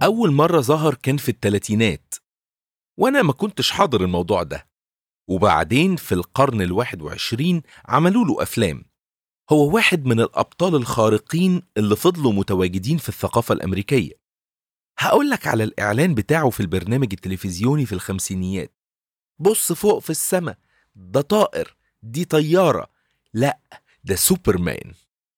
أول مرة ظهر كان في الثلاثينات وأنا ما كنتش حاضر الموضوع ده وبعدين في القرن الواحد وعشرين عملوا له أفلام هو واحد من الأبطال الخارقين اللي فضلوا متواجدين في الثقافة الأمريكية هقول لك على الإعلان بتاعه في البرنامج التلفزيوني في الخمسينيات بص فوق في السماء ده طائر دي طيارة لا ده سوبرمان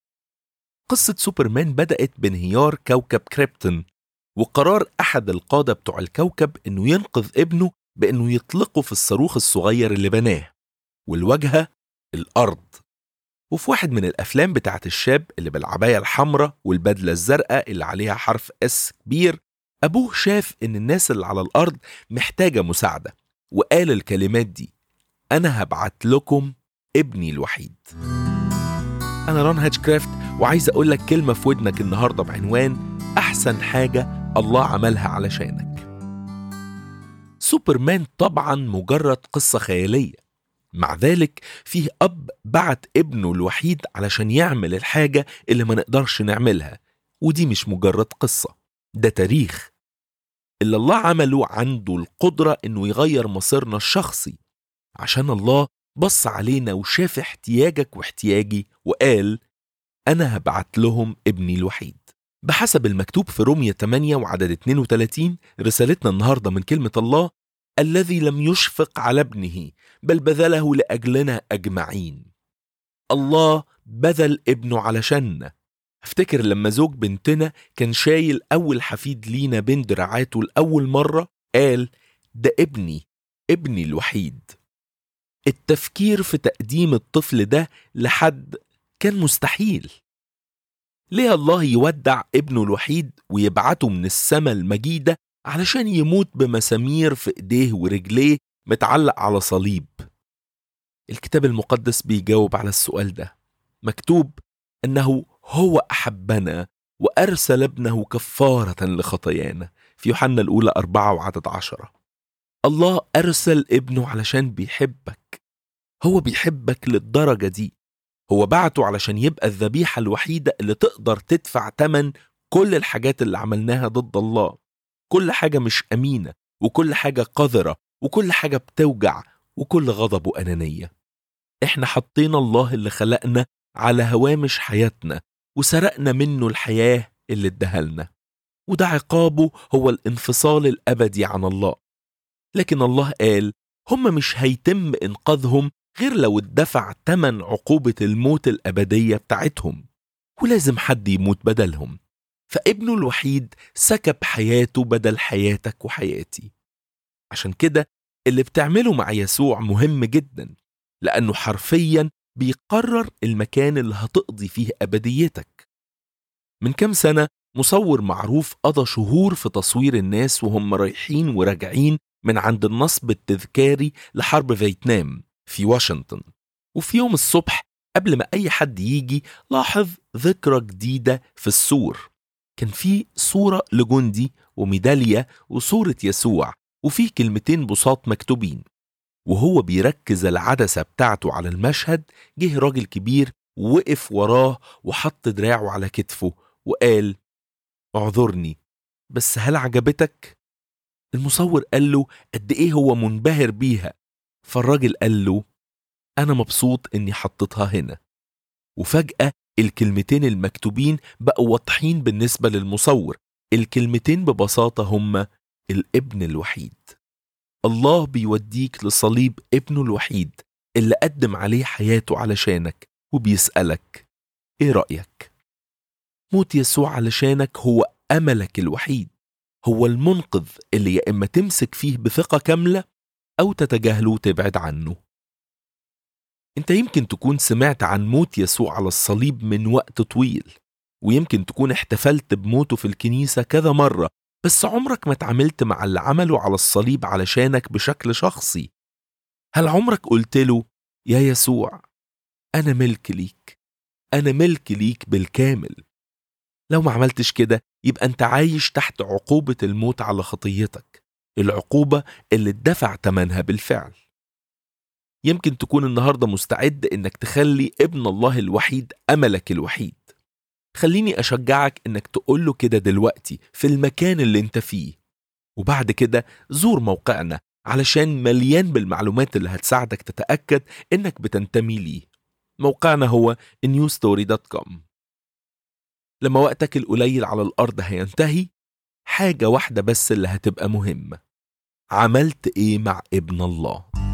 قصة سوبرمان بدأت بانهيار كوكب كريبتون وقرار أحد القادة بتوع الكوكب إنه ينقذ ابنه بإنه يطلقه في الصاروخ الصغير اللي بناه والواجهة الأرض وفي واحد من الأفلام بتاعت الشاب اللي بالعباية الحمراء والبدلة الزرقاء اللي عليها حرف اس كبير أبوه شاف إن الناس اللي على الأرض محتاجة مساعدة وقال الكلمات دي أنا هبعت لكم ابني الوحيد أنا ران هاتشكرافت وعايز أقول لك كلمة في ودنك النهاردة بعنوان أحسن حاجة الله عملها علشانك سوبرمان طبعا مجرد قصة خيالية مع ذلك فيه أب بعت ابنه الوحيد علشان يعمل الحاجة اللي ما نقدرش نعملها ودي مش مجرد قصة ده تاريخ اللي الله عمله عنده القدرة إنه يغير مصيرنا الشخصي عشان الله بص علينا وشاف احتياجك واحتياجي وقال أنا هبعت لهم ابني الوحيد بحسب المكتوب في رومية 8 وعدد 32 رسالتنا النهاردة من كلمة الله الذي لم يشفق على ابنه بل بذله لأجلنا أجمعين الله بذل ابنه علشاننا افتكر لما زوج بنتنا كان شايل أول حفيد لينا بين دراعاته لأول مرة قال ده ابني ابني الوحيد التفكير في تقديم الطفل ده لحد كان مستحيل ليه الله يودع ابنه الوحيد ويبعته من السماء المجيدة علشان يموت بمسامير في ايديه ورجليه متعلق على صليب الكتاب المقدس بيجاوب على السؤال ده مكتوب انه هو احبنا وارسل ابنه كفاره لخطايانا في يوحنا الاولى أربعة وعدد عشرة الله ارسل ابنه علشان بيحبك هو بيحبك للدرجه دي هو بعته علشان يبقى الذبيحه الوحيده اللي تقدر تدفع تمن كل الحاجات اللي عملناها ضد الله كل حاجه مش امينه وكل حاجه قذره وكل حاجه بتوجع وكل غضب وانانيه احنا حطينا الله اللي خلقنا على هوامش حياتنا وسرقنا منه الحياه اللي ادهلنا وده عقابه هو الانفصال الابدي عن الله لكن الله قال هم مش هيتم انقاذهم غير لو اتدفع تمن عقوبة الموت الأبدية بتاعتهم ولازم حد يموت بدلهم فابنه الوحيد سكب حياته بدل حياتك وحياتي عشان كده اللي بتعمله مع يسوع مهم جدا لأنه حرفيا بيقرر المكان اللي هتقضي فيه أبديتك من كام سنة مصور معروف قضى شهور في تصوير الناس وهم رايحين وراجعين من عند النصب التذكاري لحرب فيتنام في واشنطن وفي يوم الصبح قبل ما أي حد يجي لاحظ ذكرى جديدة في السور كان في صورة لجندي وميدالية وصورة يسوع وفي كلمتين بساط مكتوبين وهو بيركز العدسة بتاعته على المشهد جه راجل كبير ووقف وراه وحط دراعه على كتفه وقال اعذرني بس هل عجبتك؟ المصور قال له قد ايه هو منبهر بيها فالراجل قال له أنا مبسوط إني حطيتها هنا وفجأة الكلمتين المكتوبين بقوا واضحين بالنسبة للمصور الكلمتين ببساطة هما الابن الوحيد الله بيوديك لصليب ابنه الوحيد اللي قدم عليه حياته علشانك وبيسألك ايه رأيك؟ موت يسوع علشانك هو أملك الوحيد هو المنقذ اللي يا إما تمسك فيه بثقة كاملة أو تتجاهله وتبعد عنه انت يمكن تكون سمعت عن موت يسوع على الصليب من وقت طويل ويمكن تكون احتفلت بموته في الكنيسة كذا مرة بس عمرك ما اتعاملت مع اللي عمله على الصليب علشانك بشكل شخصي هل عمرك قلت له يا يسوع أنا ملك ليك أنا ملك ليك بالكامل لو ما عملتش كده يبقى أنت عايش تحت عقوبة الموت على خطيتك العقوبة اللي اتدفع تمنها بالفعل يمكن تكون النهاردة مستعد إنك تخلي ابن الله الوحيد أملك الوحيد خليني أشجعك إنك تقوله كده دلوقتي في المكان اللي انت فيه وبعد كده زور موقعنا علشان مليان بالمعلومات اللي هتساعدك تتأكد إنك بتنتمي ليه موقعنا هو newstory.com لما وقتك القليل على الأرض هينتهي حاجة واحدة بس اللي هتبقى مهمة عملت إيه مع ابن الله؟